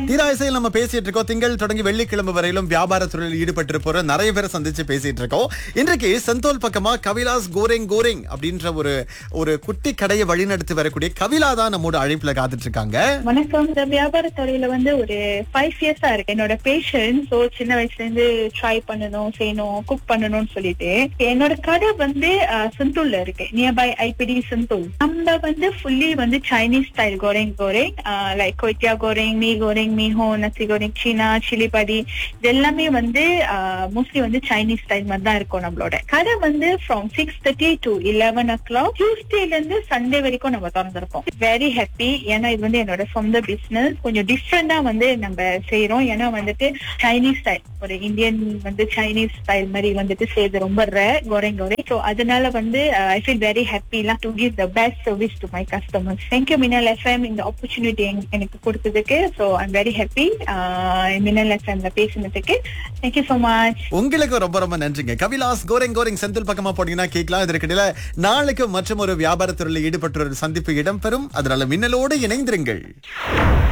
தீராயசையில் நம்ம பேசிட்டு இருக்கோம் திங்கள் தொடங்கி வெள்ளிக்கிழமை வரையிலும் வியாபார துறையில் ஈடுபட்டு போற நிறைய பேரை சந்திச்சு பேசிட்டு இருக்கோம் இன்றைக்கு செந்தோல் பக்கமா கவிலாஸ் கோரேங் கோரேங் அப்படின்ற ஒரு ஒரு குட்டி கடையை வழிநடத்தி வரக்கூடிய கவிலா தான் நம்மோட அழைப்புல காத்துட்டு இருக்காங்க வணக்கம் இந்த வியாபார துறையில வந்து ஒரு ஃபைவ் இயர்ஸா இருக்கு என்னோட பேஷன் சோ சின்ன வயசுல இருந்து ட்ரை பண்ணணும் செய்யணும் குக் பண்ணணும்னு சொல்லிட்டு என்னோட கடை வந்து செந்தூர்ல இருக்கு நியர்பை ஐபிடி செந்தூர் நம்ம வந்து ஃபுல்லி வந்து சைனீஸ் ஸ்டைல் கோரிங் கோரிங் லைக் கொய்த்தியா கோரிங் மீ கோரிங் மீஹோ நசி கோரிங் சீனா சில்லி படி இது எல்லாமே வந்து மோஸ்ட்லி வந்து சைனீஸ் ஸ்டைல் மாதிரி தான் இருக்கும் நம்மளோட கடை வந்து from six thirty to eleven o'clock டியூஸ்டேல இருந்து சண்டே வரைக்கும் நம்ம திறந்திருக்கோம் வெரி ஹாப்பி ஏன்னா இது வந்து என்னோட சொந்த பிசினஸ் கொஞ்சம் டிஃப்ரெண்டா வந்து நம்ம செய்யறோம் ஏன்னா வந்துட்டு சைனீஸ் ஸ்டைல் ஒரு இந்தியன் வந்து சைனீஸ் ஸ்டைல் மாதிரி வந்துட்டு செய்யறது ரொம்ப ரேர் கோரேங் கோரே ஸோ அதனால வந்து I feel very happy to give the best service to my customers thank you மினல் எஃப்எம் இந்த ஆப்பர்ச்சுனிட்டி எனக்கு கொடுத்ததுக்கு ஸோ ஐம் வெரி ஹாப்பி மினல் எஃப்எம்ல பேசினதுக்கு தேங்க்யூ ஸோ மச் உங்களுக்கு ரொம்ப ரொம்ப நன்றிங்க கவிலாஸ் கோரேங் கோரேங் செந்தில் பக்கமா போனீங்கன்னா கேட்கலாம் இதற்கிடையில நாளைக்கு மற்றும் ஒரு வியாபாரத்துறையில் ஈடுபட்ட ஒரு சந்திப்பு இடம்பெறும் அதனால மின்னலோடு இணைந்திருங்கள்